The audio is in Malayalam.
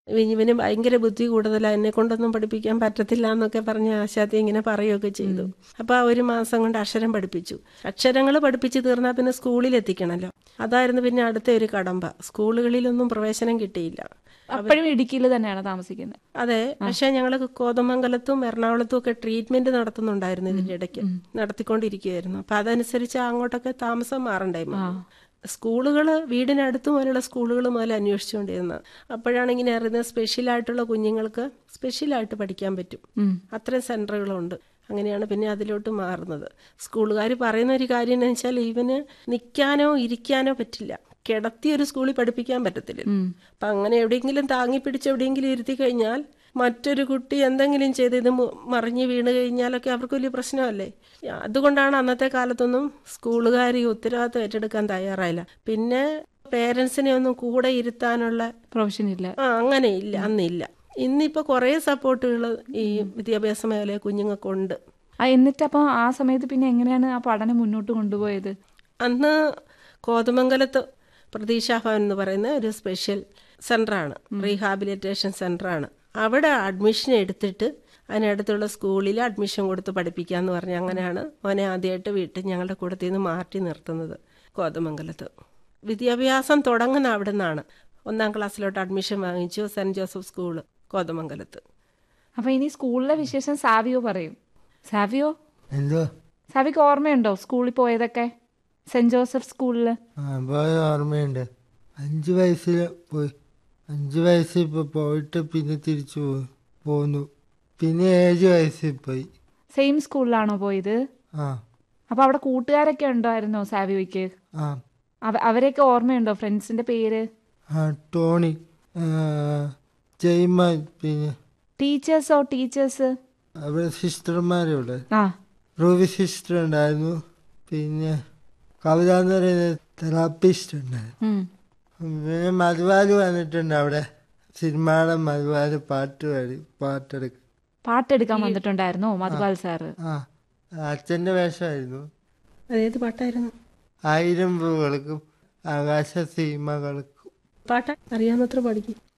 ഇവന് ഭയങ്കര ബുദ്ധി കൂടുതലാണ് എന്നെ കൊണ്ടൊന്നും പഠിപ്പിക്കാൻ പറ്റത്തില്ല എന്നൊക്കെ പറഞ്ഞ് ആശാത്തി ഇങ്ങനെ പറയുകയൊക്കെ ചെയ്തു അപ്പോൾ ആ ഒരു മാസം കൊണ്ട് അക്ഷരം പഠിപ്പിച്ചു അക്ഷരങ്ങൾ പഠിപ്പിച്ച് തീർന്നാൽ പിന്നെ സ്കൂളിൽ എത്തിക്കണമല്ലോ അതായിരുന്നു പിന്നെ അടുത്ത ഒരു കടമ്പ സ്കൂളുകളിലൊന്നും പ്രവേശനം കിട്ടിയില്ല അപ്പോഴും ഇടുക്കിയിൽ തന്നെയാണ് താമസിക്കുന്നത് അതെ പക്ഷെ ഞങ്ങൾ കോതമംഗലത്തും എറണാകുളത്തും ഒക്കെ ട്രീറ്റ്മെന്റ് നടത്തുന്നുണ്ടായിരുന്നു ഇതിന്റെ ഇടയ്ക്ക് നടത്തിക്കൊണ്ടിരിക്കുകയായിരുന്നു അപ്പൊ അതനുസരിച്ച് അങ്ങോട്ടൊക്കെ താമസം മാറണ്ടായി സ്കൂളുകൾ വീടിനടുത്ത് മുതലുള്ള സ്കൂളുകൾ മുതൽ അന്വേഷിച്ചുകൊണ്ടിരുന്ന അപ്പോഴാണ് ഇങ്ങനെ അറിയുന്നത് സ്പെഷ്യലായിട്ടുള്ള കുഞ്ഞുങ്ങൾക്ക് സ്പെഷ്യലായിട്ട് പഠിക്കാൻ പറ്റും അത്രയും സെന്ററുകളുണ്ട് അങ്ങനെയാണ് പിന്നെ അതിലോട്ട് മാറുന്നത് സ്കൂളുകാർ പറയുന്ന ഒരു കാര്യം എന്ന് വെച്ചാൽ ഇവന് നിൽക്കാനോ ഇരിക്കാനോ പറ്റില്ല കിടത്തി ഒരു സ്കൂളിൽ പഠിപ്പിക്കാൻ പറ്റത്തില്ല അപ്പൊ അങ്ങനെ എവിടെയെങ്കിലും താങ്ങി പിടിച്ച് എവിടെയെങ്കിലും ഇരുത്തി കഴിഞ്ഞാൽ മറ്റൊരു കുട്ടി എന്തെങ്കിലും ചെയ്ത് ഇത് മു- മറിഞ്ഞ് വീണ് കഴിഞ്ഞാലൊക്കെ അവർക്ക് വലിയ പ്രശ്നമല്ലേ അതുകൊണ്ടാണ് അന്നത്തെ കാലത്തൊന്നും സ്കൂളുകാർ ഈ ഉത്തരവാദിത്വം ഏറ്റെടുക്കാൻ തയ്യാറായില്ല പിന്നെ പേരൻസിനെ ഒന്നും കൂടെ ഇരുത്താനുള്ള പ്രൊഫഷൻ ഇല്ല ആ അങ്ങനെ ഇല്ല അന്നില്ല ഇന്നിപ്പോ കുറേ സപ്പോർട്ടുകൾ ഈ വിദ്യാഭ്യാസ മേഖലയെ കുഞ്ഞുങ്ങൾക്കുണ്ട് ആ എന്നിട്ട് അപ്പോൾ ആ സമയത്ത് പിന്നെ എങ്ങനെയാണ് ആ പഠനം മുന്നോട്ട് കൊണ്ടുപോയത് അന്ന് കോതമംഗലത്ത് പ്രതീക്ഷാ ഭവൻ എന്ന് പറയുന്ന ഒരു സ്പെഷ്യൽ സെൻ്ററാണ് റീഹാബിലിറ്റേഷൻ സെൻ്ററാണ് അവിടെ അഡ്മിഷൻ എടുത്തിട്ട് അതിനടുത്തുള്ള സ്കൂളിൽ അഡ്മിഷൻ കൊടുത്ത് പഠിപ്പിക്കാന്ന് പറഞ്ഞ് അങ്ങനെയാണ് മോനെ ആദ്യമായിട്ട് വീട്ടിൽ ഞങ്ങളുടെ കൂട്ടത്തിൽ നിന്ന് മാറ്റി നിർത്തുന്നത് കോതമംഗലത്ത് വിദ്യാഭ്യാസം തുടങ്ങുന്ന അവിടെ നിന്നാണ് ഒന്നാം ക്ലാസ്സിലോട്ട് അഡ്മിഷൻ വാങ്ങിച്ചു സെൻറ് ജോസഫ് സ്കൂള് കോതമംഗലത്ത് അപ്പൊ ഇനി സ്കൂളിലെ വിശേഷം സാവിയോ പറയും സാവിയോ എന്തോ സാവിക്ക് ഓർമ്മയുണ്ടോ സ്കൂളിൽ പോയതൊക്കെ സെന്റ് ജോസഫ് സ്കൂളിൽ ആ പോയ ഓർമ്മയുണ്ട് അഞ്ച് വയസ്സിൽ പോയി അഞ്ച് വയസ്സിൽ ഇപ്പോൾ പോയിട്ട് പിന്നെ തിരിച്ചു പോയി പോന്നു പിന്നെ ഏഴ് വയസ്സിൽ പോയി സെയിം സ്കൂളിലാണോ പോയത് ആ അപ്പൊ അവിടെ കൂട്ടുകാരൊക്കെ ഉണ്ടായിരുന്നോ സാവിയോയ്ക്ക് ആ അവ- അവരെയൊക്കെ ഓർമ്മയുണ്ടോ ഫ്രണ്ട്സിന്റെ പേര് ആ ടോണി ആ, ജയ്മ പിന്നെ ടീച്ചേഴ്സോ ടീച്ചേഴ്സ് അവിടെ സിസ്റ്റർമാരുണ്ട് ആ റൂബി സിസ്റ്റർ ഉണ്ടായിരുന്നു പിന്നെ കവിത എന്ന് പറയുന്ന തെറാപ്പിസ്റ്റ് ഉണ്ടായിരുന്നു ഉം. പിന്നെ മധുവാല് വന്നിട്ടുണ്ട് അവിടെ സിനിമയുടെ മധുവാല് പാട്ട് പാടി പാട്ടെടുക്കും പാട്ടെടുക്കാൻ വന്നിട്ടുണ്ടായിരുന്നോ മധുപാൽ സാറ് ആ അച്ഛൻ്റെ വേഷമായിരുന്നു അതേത് പാട്ടായിരുന്നു ആയിരം പൂകൾക്കും ആകാശ സീമകൾക്കും പാട്ട അറിയാവുന്നത്ര പഠിക്കും